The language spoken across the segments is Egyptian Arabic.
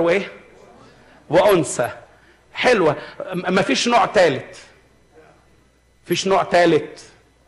وايه وانثى حلوه م- مفيش نوع ثالث مفيش نوع ثالث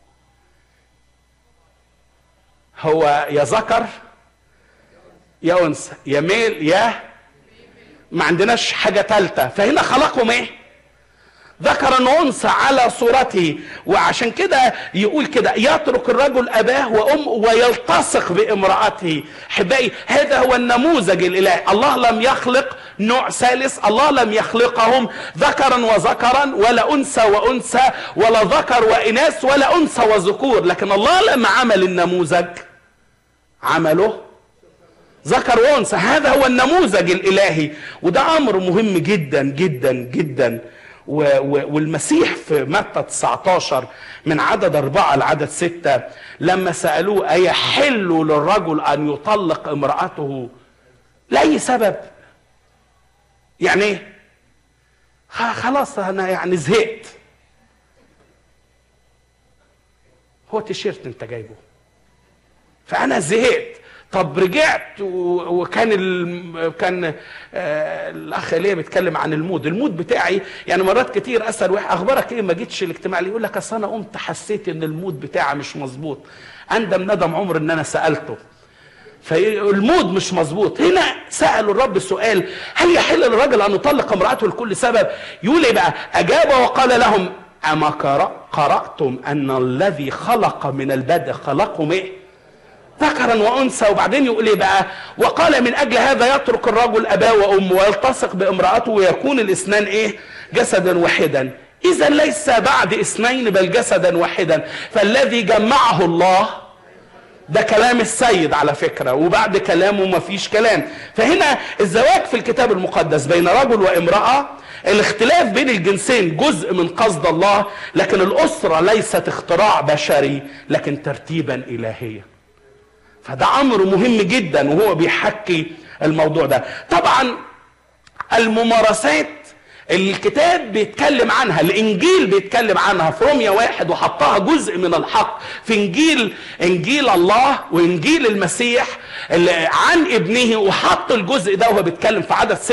هو يا ذكر يا انثى يا ميل يا ما عندناش حاجه ثالثه فهنا خلقهم ايه ذكرا وانثى على صورته وعشان كده يقول كده يترك الرجل اباه وامه ويلتصق بامراته احبائي هذا هو النموذج الالهي الله لم يخلق نوع ثالث الله لم يخلقهم ذكرا وذكرا ولا انثى وانثى ولا ذكر واناث ولا انثى وذكور لكن الله لما عمل النموذج عمله ذكر وانثى هذا هو النموذج الالهي وده امر مهم جدا جدا جدا و و والمسيح في متى 19 من عدد أربعة لعدد ستة لما سألوه أيحل للرجل أن يطلق امرأته لأي سبب يعني ايه خ- خلاص أنا يعني زهقت هو تيشيرت أنت جايبه فانا زهقت طب رجعت و- وكان ال... كان آه الاخ ليه بيتكلم عن المود المود بتاعي يعني مرات كتير اسال واحد اخبارك ايه ما جيتش الاجتماع ليه يقول لك اصل انا قمت حسيت ان المود بتاعي مش مظبوط اندم ندم عمر ان انا سالته فالمود مش مظبوط هنا سالوا الرب سؤال هل يحل للرجل ان يطلق امراته لكل سبب يقول ايه بقى اجاب وقال لهم اما قرأ- قراتم ان الذي خلق من البدء خلقهم ايه ذكرا وانثى وبعدين يقول ايه بقى وقال من اجل هذا يترك الرجل اباه وامه ويلتصق بامراته ويكون الاثنان ايه جسدا واحدا اذا ليس بعد اثنين بل جسدا واحدا فالذي جمعه الله ده كلام السيد على فكرة وبعد كلامه مفيش كلام فهنا الزواج في الكتاب المقدس بين رجل وامرأة الاختلاف بين الجنسين جزء من قصد الله لكن الأسرة ليست اختراع بشري لكن ترتيبا إلهيا فده امر مهم جدا وهو بيحكي الموضوع ده طبعا الممارسات الكتاب بيتكلم عنها الانجيل بيتكلم عنها في روميا واحد وحطها جزء من الحق في انجيل انجيل الله وانجيل المسيح اللي عن ابنه وحط الجزء ده وهو بيتكلم في عدد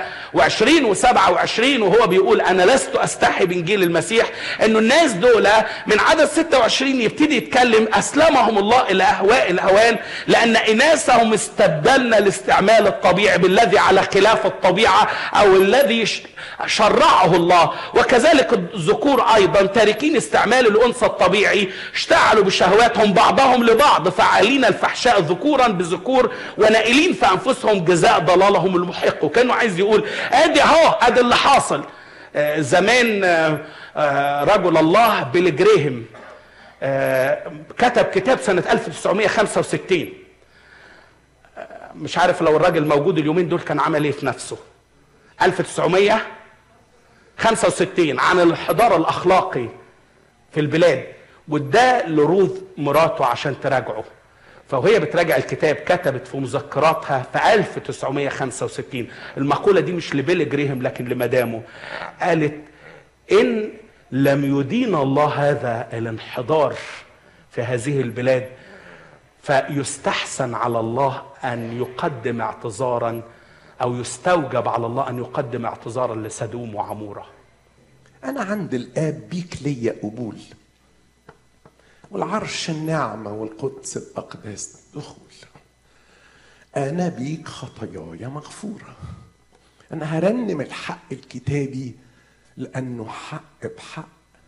26 و27 وهو بيقول انا لست استحي بانجيل المسيح انه الناس دول من عدد 26 يبتدي يتكلم اسلمهم الله الى اهواء الهوان لان اناسهم استبدلنا الاستعمال الطبيعي بالذي على خلاف الطبيعه او الذي ش- شرعه الله وكذلك الذكور ايضا تاركين استعمال الانثى الطبيعي اشتعلوا بشهواتهم بعضهم لبعض فعالين الفحشاء ذكورا بذكور ونائلين في انفسهم جزاء ضلالهم المحق وكانه عايز يقول ادي اهو ادي اللي حاصل آه، زمان آه، آه، رجل الله بيل جريهم آه، كتب كتاب سنة 1965 آه، مش عارف لو الراجل موجود اليومين دول كان عمل ايه في نفسه 1965 عن الانحدار الاخلاقي في البلاد واداه لروث مراته عشان تراجعه فوهي بتراجع الكتاب كتبت في مذكراتها في 1965 المقولة دي مش لبيل جريهم لكن لمدامه قالت إن لم يدين الله هذا الانحدار في هذه البلاد فيستحسن على الله أن يقدم اعتذارا أو يستوجب على الله أن يقدم اعتذارا لسدوم وعمورة أنا عند الآب بيك ليا قبول والعرش النعمة والقدس الأقداس دخول أنا بيك خطاياي مغفورة أنا هرنم الحق الكتابي لأنه حق بحق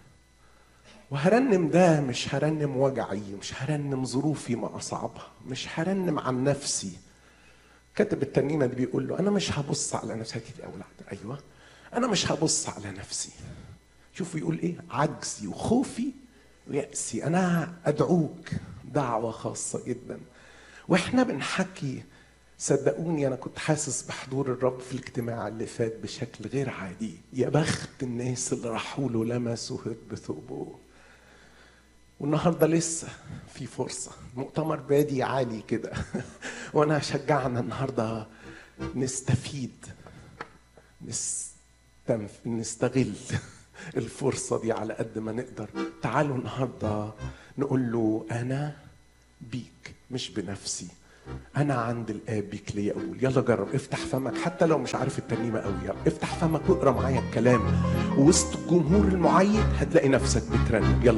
وهرنم ده مش هرنم وجعي مش هرنم ظروفي ما أصعبها مش هرنم عن نفسي كاتب الترنيمة دي بيقول له أنا مش هبص على نفسي كده أولاد أيوه أنا مش هبص على نفسي شوفوا يقول إيه عجزي وخوفي ويأسي أنا أدعوك دعوة خاصة جدا وإحنا بنحكي صدقوني أنا كنت حاسس بحضور الرب في الاجتماع اللي فات بشكل غير عادي يا بخت الناس اللي راحوا له لمسوا هب ثوبه والنهارده لسه في فرصة مؤتمر بادي عالي كده وأنا هشجعنا النهارده نستفيد نستنف... نستغل الفرصة دي على قد ما نقدر تعالوا النهاردة نقول له أنا بيك مش بنفسي انا عند الاب بيك ليا اقول يلا جرب افتح فمك حتى لو مش عارف الترنيمه قوي يلا افتح فمك واقرا معايا الكلام وسط الجمهور المعيد هتلاقي نفسك بترنم يلا